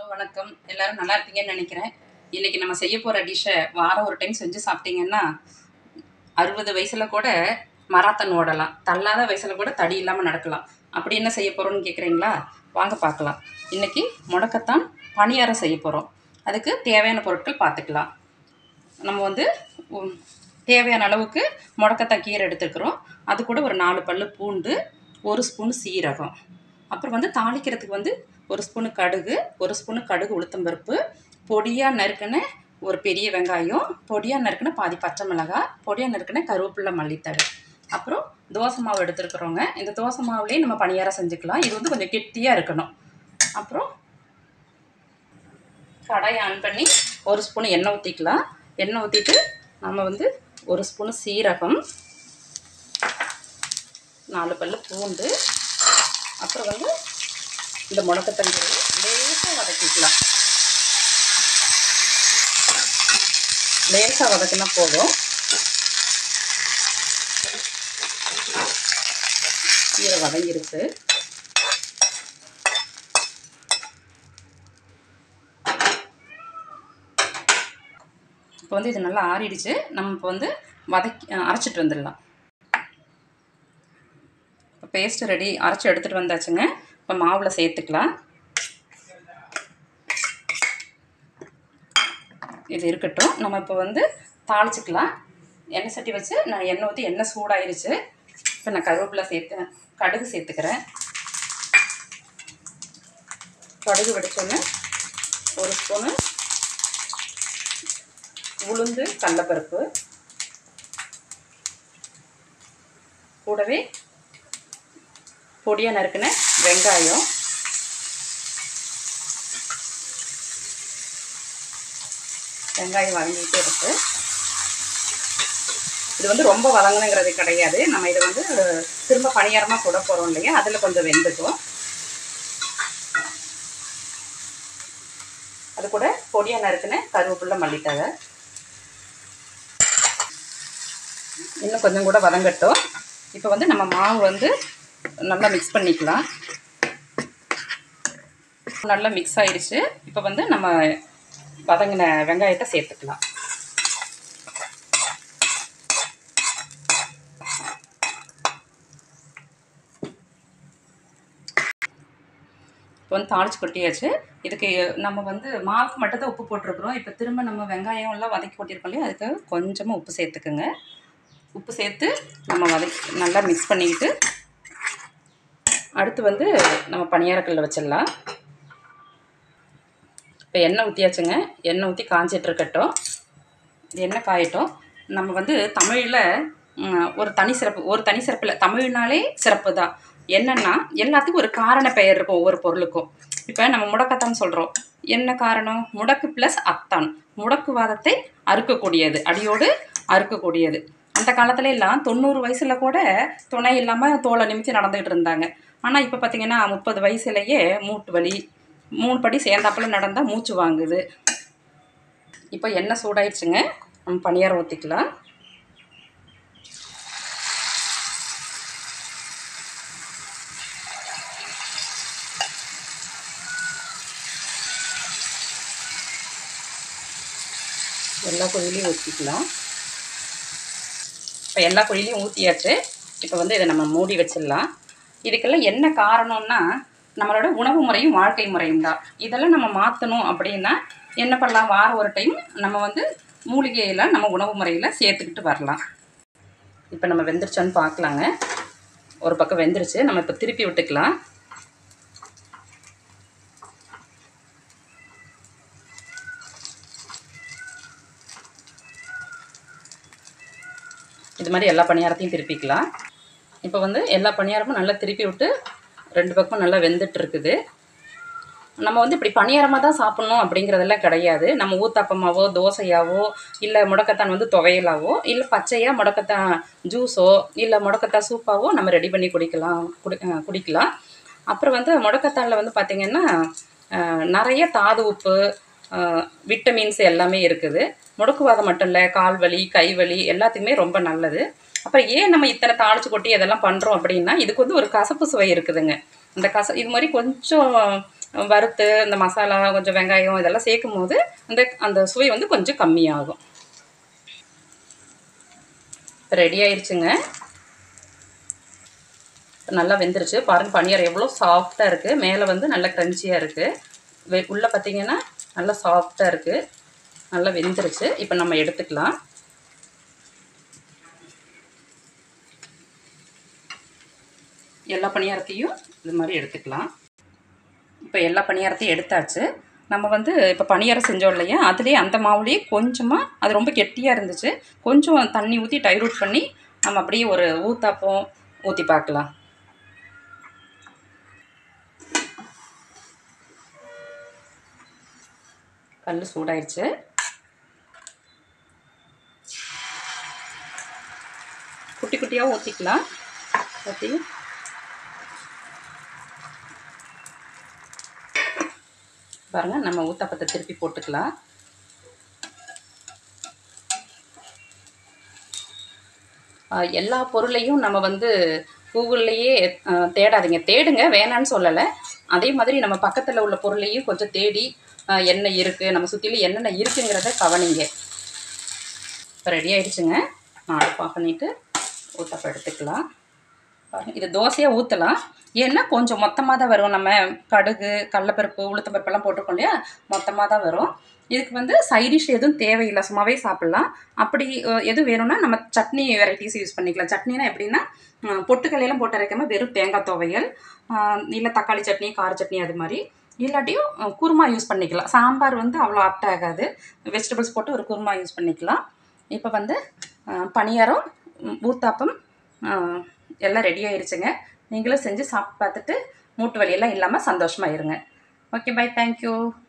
வணக்கம் எல்லாரும் நல்லா இருப்பீங்கன்னு நினைக்கிறேன் இன்னைக்கு நம்ம செய்ய போகிற டிஷ்ஷை வாரம் ஒரு டைம் செஞ்சு சாப்பிட்டீங்கன்னா அறுபது வயசில் கூட மராத்தன் ஓடலாம் தள்ளாத வயசில் கூட தடி இல்லாமல் நடக்கலாம் அப்படி என்ன செய்ய போகிறோம்னு கேட்குறீங்களா வாங்க பார்க்கலாம் இன்னைக்கு முடக்கத்தான் பணியாரம் செய்ய போகிறோம் அதுக்கு தேவையான பொருட்கள் பார்த்துக்கலாம் நம்ம வந்து உம், தேவையான அளவுக்கு முடக்கத்தான் கீரை எடுத்துருக்குறோம் அது கூட ஒரு நாலு பல்லு பூண்டு ஒரு ஸ்பூன் சீரகம் அப்புறம் வந்து தாளிக்கிறதுக்கு வந்து ஒரு ஸ்பூனு கடுகு ஒரு ஸ்பூனு கடுகு உளுத்தம்பருப்பு பொடியாக நறுக்கின ஒரு பெரிய வெங்காயம் பொடியாக நறுக்கின பாதி பச்சை மிளகாய் பொடியாக நறுக்கின கருவேப்பிலை மல்லித்தழை அப்புறம் தோசை மாவு எடுத்துருக்குறோங்க இந்த தோசை மாவுலேயே நம்ம பணியாரம் செஞ்சுக்கலாம் இது வந்து கொஞ்சம் கெட்டியாக இருக்கணும் அப்புறம் கடாயை ஆன் பண்ணி ஒரு ஸ்பூன் எண்ணெய் ஊற்றிக்கலாம் எண்ணெய் ஊற்றிட்டு நம்ம வந்து ஒரு ஸ்பூனு சீரகம் நாலு பல்லு பூண்டு அப்புறம் வந்து இந்த முடக்கத்தஞ்சரி லேசாக வதக்கிக்கலாம் லேசாக வதக்கினா போதும் கீரை வதங்கிருச்சு இப்போ வந்து இது நல்லா ஆறிடுச்சு நம்ம இப்போ வந்து வதக்கி அஹ் அரைச்சிட்டு வந்துடலாம் இப்போ பேஸ்ட்டு ரெடி அரைச்சி எடுத்துகிட்டு வந்தாச்சுங்க இப்போ மாவில் சேர்த்துக்கலாம் இது இருக்கட்டும் நம்ம இப்போ வந்து தாளிச்சுக்கலாம் எண்ணெய் சட்டி வச்சு நான் எண்ணெய் ஊற்றி எண்ணெய் சூடாயிருச்சு இப்போ நான் கருவேப்பிலை சேர்த்தேன் கடுகு சேர்த்துக்கிறேன் கடுகு வெடிச்சோன்னே ஒரு ஸ்பூனு உளுந்து கடலப்பருப்பு கூடவே பொடியாக நறுக்கின வெங்காயம் வெங்காயம் வதங்கிட்டே இருக்கு இது வந்து ரொம்ப வதங்கணுங்கிறது கிடையாது நம்ம இதை வந்து திரும்ப பணியாரமாக சுட போகிறோம் இல்லையா அதில் கொஞ்சம் வெந்துக்கும் அது கூட பொடியாக நறுக்கின கருவேப்பிலை மல்லித்தழை இன்னும் கொஞ்சம் கூட வதங்கட்டும் இப்போ வந்து நம்ம மாவு வந்து நல்லா மிக்ஸ் பண்ணிக்கலாம் நல்லா மிக்ஸ் ஆயிடுச்சு இப்போ வந்து நம்ம வதங்கின வெங்காயத்தை சேர்த்துக்கலாம் இப்போ வந்து தாளிச்சு கொட்டியாச்சு இதுக்கு நம்ம வந்து மாவுக்கு மட்டும் தான் உப்பு போட்டிருக்கிறோம் இப்போ திரும்ப நம்ம வெங்காயம் எல்லாம் வதக்கி கொட்டியிருக்கோம் இல்லையா அதுக்கு கொஞ்சமாக உப்பு சேர்த்துக்குங்க உப்பு சேர்த்து நம்ம வதக்கி நல்லா மிக்ஸ் பண்ணிக்கிட்டு அடுத்து வந்து நம்ம பணியாரக்கல்ல வச்சிடலாம் இப்போ எண்ணெய் ஊற்றியாச்சுங்க எண்ணெய் ஊற்றி காஞ்சிட்டு இருக்கட்டும் இது எண்ணெய் காயட்டும் நம்ம வந்து தமிழில் ம், ஒரு தனி சிறப்பு ஒரு தனி சிறப்பு இல்லை தமிழ்னாலே சிறப்பு தான் என்னென்னா எல்லாத்துக்கும் ஒரு காரண பெயர் இருக்கும் ஒவ்வொரு பொருளுக்கும் இப்போ நம்ம முடக்கத்தான் சொல்கிறோம் என்ன காரணம் முடக்கு ப்ளஸ் அத்தான் முடக்குவாதத்தை அறுக்கக்கூடியது அடியோடு அறுக்கக்கூடியது அந்த காலத்துல எல்லாம் தொண்ணூறு வயசில் கூட துணை இல்லாமல் தோலை நிமித்தி நடந்துகிட்டு இருந்தாங்க ஆனால் இப்போ பார்த்தீங்கன்னா முப்பது வயசுலேயே மூட்டு வலி மூணு படி சேர்ந்தாப்புல நடந்தால் மூச்சு வாங்குது இப்போ எண்ணெய் சூடாயிடுச்சுங்க நம்ம பணியாரம் ஊற்றிக்கலாம் எல்லா குழியிலையும் ஊற்றிக்கலாம் இப்போ எல்லா குழியிலையும் ஊற்றியாச்சு இப்போ வந்து இதை நம்ம மூடி வச்சிடலாம் இதுக்கெல்லாம் என்ன காரணம்னா நம்மளோட உணவு முறையும் வாழ்க்கை முறையும் தான் இதெல்லாம் நம்ம மாற்றணும் அப்படின்னா என்ன பண்ணலாம் வாரம் ஒரு டைம் நம்ம வந்து மூலிகையில் நம்ம உணவு முறையில் சேர்த்துக்கிட்டு வரலாம் இப்போ நம்ம வெந்துருச்சான்னு பார்க்கலாங்க ஒரு பக்கம் வெந்துருச்சு நம்ம இப்போ திருப்பி விட்டுக்கலாம் இது மாதிரி எல்லா பணியாரத்தையும் திருப்பிக்கலாம் இப்போ வந்து எல்லா பணியாரமும் நல்லா திருப்பி விட்டு ரெண்டு பக்கமும் நல்லா வெந்துட்டு இருக்குது நம்ம வந்து இப்படி பணியாரமாக தான் சாப்பிட்ணும் அப்படிங்கிறதெல்லாம் கிடையாது நம்ம ஊத்தாப்பமாவோ தோசையாவோ இல்லை முடக்கத்தான் வந்து துவையலாவோ இல்லை பச்சையாக முடக்கத்தான் ஜூஸோ இல்லை முடக்கத்தான் சூப்பாவோ நம்ம ரெடி பண்ணி குடிக்கலாம் குடி அஹ் குடிக்கலாம் அப்புறம் வந்து முடக்கத்தானில் வந்து பார்த்திங்கன்னா அஹ், நிறைய தாது உப்பு அஹ், விட்டமின்ஸ் எல்லாமே இருக்குது முடக்குவாதம் மட்டும் இல்லை கால் வலி கை வலி எல்லாத்துக்குமே ரொம்ப நல்லது அப்புறம் ஏன் நம்ம இத்தனை தாளிச்சு கொட்டி இதெல்லாம் பண்ணுறோம் அப்படின்னா இதுக்கு வந்து ஒரு கசப்பு சுவை இருக்குதுங்க இந்த கச இது மாதிரி கொஞ்சம் வறுத்து இந்த மசாலா கொஞ்சம் வெங்காயம் இதெல்லாம் சேர்க்கும் போது அந்த அந்த சுவை வந்து கொஞ்சம் கம்மியாகும் ரெடி ஆயிடுச்சுங்க நல்லா வெந்துருச்சு பாருங்க பனியாரம் எவ்வளோ சாஃப்டாக இருக்குது மேலே வந்து நல்லா க்ரன்ச்சியாக இருக்குது வெ உள்ளே பார்த்தீங்கன்னா நல்லா சாஃப்டாக இருக்குது நல்லா வெந்துருச்சு இப்போ நம்ம எடுத்துக்கலாம் எல்லா பணியாரத்தையும் இது மாதிரி எடுத்துக்கலாம் இப்போ எல்லா பணியாரத்தையும் எடுத்தாச்சு நம்ம வந்து இப்போ பணியாரம் செஞ்சோம் இல்லையா அதுலேயே அந்த மாவுலேயே கொஞ்சமாக அது ரொம்ப கெட்டியாக இருந்துச்சு கொஞ்சம் தண்ணி ஊற்றி டைரூட் பண்ணி நம்ம அப்படியே ஒரு ஊத்தாப்பம் ஊற்றி பார்க்கலாம் கல் சூடாயிடுச்சு குட்டி குட்டியாக ஊற்றிக்கலாம் ஊற்றி பாருங்கள் நம்ம ஊத்தாப்பத்தை திருப்பி போட்டுக்கலாம் ஆஹ் எல்லா பொருளையும் நம்ம வந்து கூகுள்லேயே ஆஹ் தேடாதீங்க தேடுங்க வேணான்னு சொல்லலை அதே மாதிரி நம்ம பக்கத்தில் உள்ள பொருளையும் கொஞ்சம் தேடி ஆஹ் என்ன இருக்குது நம்ம சுற்றிலும் என்னென்ன இருக்குங்கிறத கவனிங்க இப்போ ரெடி ஆயிடுச்சுங்க நான் அடுப்பு ஆஃப் பண்ணிவிட்டு ஊத்தப்பம் எடுத்துக்கலாம் பாருங்க இது தோசையாக ஊற்றலாம் ஏன்னா கொஞ்சம் மொத்தமாக தான் வரும் நம்ம கடுகு கடலப்பருப்பு உளுத்தம்பருப்பெல்லாம் போட்டிருக்கோம் இல்லையா மொத்தமாக தான் வரும் இதுக்கு வந்து சைடிஷ் எதுவும் தேவையில்லை சும்மாவே சாப்பிட்லாம் அப்படி அஹ், எது வேணும்னா நம்ம சட்னி வெரைட்டிஸ் யூஸ் பண்ணிக்கலாம் சட்னினா எப்படின்னா அஹ், பொட்டுக்கல்லையெல்லாம் போட்டு அரைக்காம வெறும் தேங்காய் துவையல் அஹ், இல்லை தக்காளி சட்னி கார சட்னி அது மாதிரி இல்லாட்டியும் அஹ், குருமா யூஸ் பண்ணிக்கலாம் சாம்பார் வந்து அவ்வளோ ஆப்ட் ஆகாது வெஜிடபிள்ஸ் போட்டு ஒரு குருமா யூஸ் பண்ணிக்கலாம் இப்போ வந்து அஹ், பணியாரம் உம், ஊத்தாப்பம் அஹ், எல்லாம் ரெடி ஆயிருச்சுங்க நீங்களும் செஞ்சு சாப்பிட்டு பார்த்துட்டு மூட்டு வலியெல்லாம் இல்லாமல் சந்தோஷமாக இருங்க ஓகே பை தேங்க்யூ